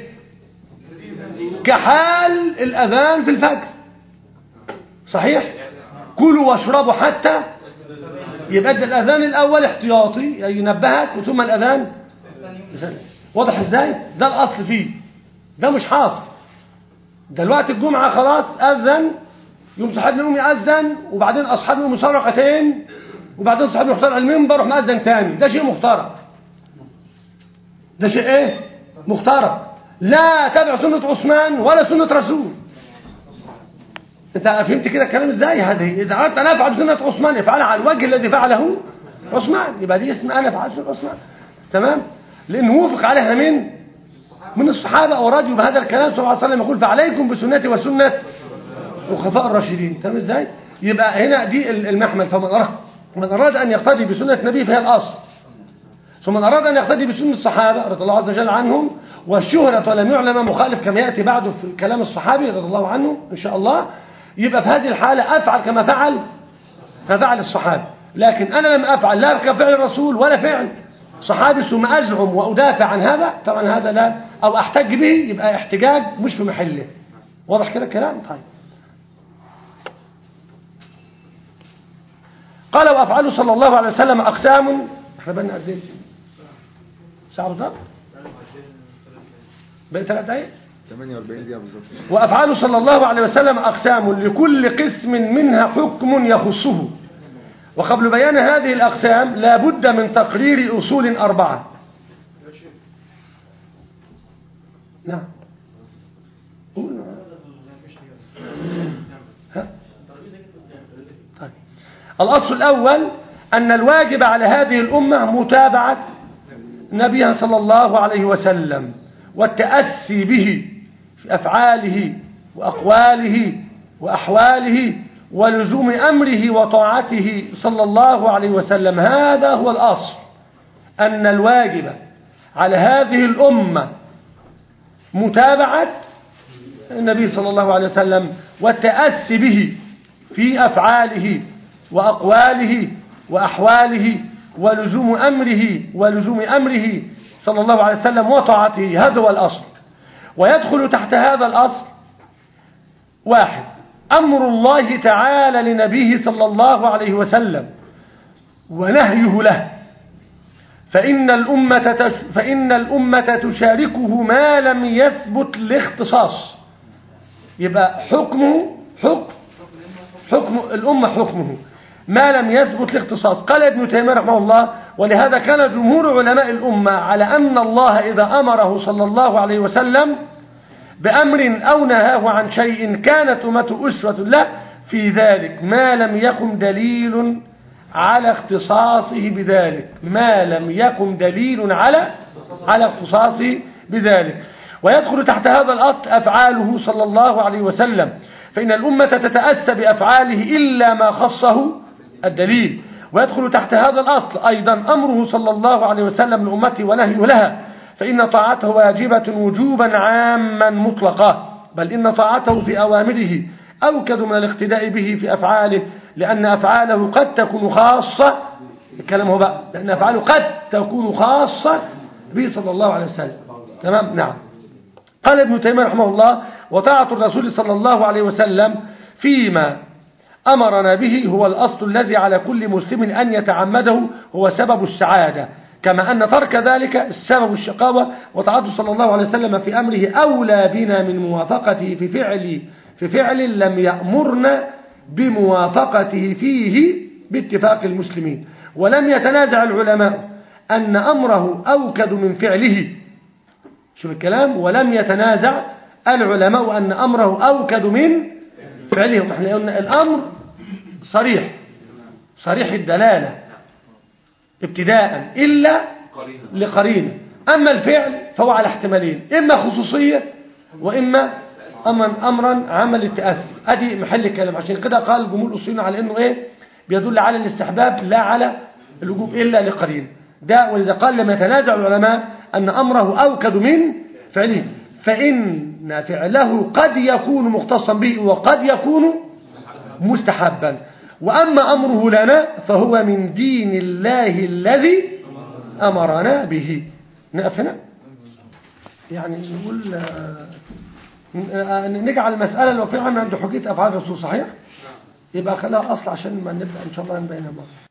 كحال الأذان في الفجر صحيح كلوا واشربوا حتى يبقى ده الأذان الأول احتياطي ينبهك وثم الأذان واضح ازاي ده الأصل فيه ده مش حاصل دلوقتي الجمعة خلاص أذن يوم صاحبنا يقوم يأذن وبعدين أصحابنا يقوموا يصلوا ركعتين وبعدين صاحبنا يختار على المنبر ويروح مأذن تاني ده شيء مخترع ده شيء ايه مخترع لا تبع سنة عثمان ولا سنة رسول انت فهمت كده الكلام ازاي هذه اذا اردت ان افعل سنة عثمان افعلها على الوجه الذي فعله عثمان يبقى دي اسم انا فعلت سنة عثمان تمام لانه وافق عليها من من الصحابة او رجل بهذا الكلام صلى الله عليه وسلم يقول فعليكم بسنتي وسنة الخلفاء الراشدين تمام ازاي يبقى هنا دي المحمل فمن اراد من اراد ان يقتدي بسنة النبي فهي الاصل ثم من أراد أن يقتدي بسنة الصحابة رضي الله عز وجل عنهم والشهرة ولم يعلم مخالف كما يأتي بعده في كلام الصحابي رضي الله عنه إن شاء الله يبقى في هذه الحالة أفعل كما فعل ما فعل الصحابي لكن أنا لم أفعل لا كفعل الرسول ولا فعل صحابي ثم أزعم وأدافع عن هذا طبعا هذا لا أو أحتج به يبقى احتجاج مش في محله واضح كده الكلام طيب قال وأفعاله صلى الله عليه وسلم أقسام احنا بقى قد ايه ساعة بالظبط بقى ثلاث دقايق 48 دقيقة بالظبط وأفعاله صلى الله عليه وسلم أقسام لكل قسم منها حكم يخصه وقبل بيان هذه الأقسام لا بد من تقرير أصول أربعة نعم قول. ها؟ طيب. الأصل الأول أن الواجب على هذه الأمة متابعة نبيها صلى الله عليه وسلم والتأسي به في أفعاله وأقواله وأحواله ولزوم أمره وطاعته صلى الله عليه وسلم هذا هو الأصل أن الواجب على هذه الأمة متابعة النبي صلى الله عليه وسلم والتأسي به في أفعاله وأقواله وأحواله ولزوم أمره ولزوم أمره صلى الله عليه وسلم وطاعته هذا هو الأصل ويدخل تحت هذا الأصل واحد أمر الله تعالى لنبيه صلى الله عليه وسلم ونهيه له فإن الأمة, تش فإن الأمة تشاركه ما لم يثبت الاختصاص يبقى حكمه حكم حكم الأمة حكمه ما لم يثبت الاختصاص قال ابن تيمية رحمه الله ولهذا كان جمهور علماء الأمة على أن الله إذا أمره صلى الله عليه وسلم بأمر أو نهاه عن شيء كانت أمته أسوة له في ذلك ما لم يكن دليل على اختصاصه بذلك ما لم يكن دليل على على اختصاصه بذلك ويدخل تحت هذا الأصل أفعاله صلى الله عليه وسلم فإن الأمة تتأسى بأفعاله إلا ما خصه الدليل ويدخل تحت هذا الأصل أيضا أمره صلى الله عليه وسلم لأمته ونهيه لها فإن طاعته واجبة وجوبا عاما مطلقا بل إن طاعته في أوامره أوكد من الاقتداء به في أفعاله لأن أفعاله قد تكون خاصة الكلام هو بقى لأن أفعاله قد تكون خاصة به صلى الله عليه وسلم تمام نعم قال ابن تيمية رحمه الله وطاعة الرسول صلى الله عليه وسلم فيما أمرنا به هو الأصل الذي على كل مسلم أن يتعمده هو سبب السعادة كما أن ترك ذلك السبب الشقاوة وطاعته صلى الله عليه وسلم في أمره أولى بنا من موافقته في فعل في فعل لم يأمرنا بموافقته فيه باتفاق المسلمين ولم يتنازع العلماء أن أمره أوكد من فعله شوف الكلام ولم يتنازع العلماء أن أمره أوكد من فعلهم احنا قلنا الأمر صريح صريح الدلالة ابتداء إلا لقرينه أما الفعل فهو على احتمالين إما خصوصية وإما أمرا, أمرا عمل التأثي أدي محل الكلام عشان كده قال الجمهور الأصوليين على أنه إيه بيدل على الاستحباب لا على الوجوب إلا لقرين ده ولذا قال لما يتنازع العلماء أن أمره أوكد من فعله فإن فعله قد يكون مختصا به وقد يكون مستحبا وأما أمره لنا فهو من دين الله الذي أمرنا به نقف هنا يعني نقول آه، نجعل المسألة لو فعلا عند حجية أفعال الرسول صحيح يبقى خلاها أصل عشان ما نبدأ إن شاء الله نبينها مرة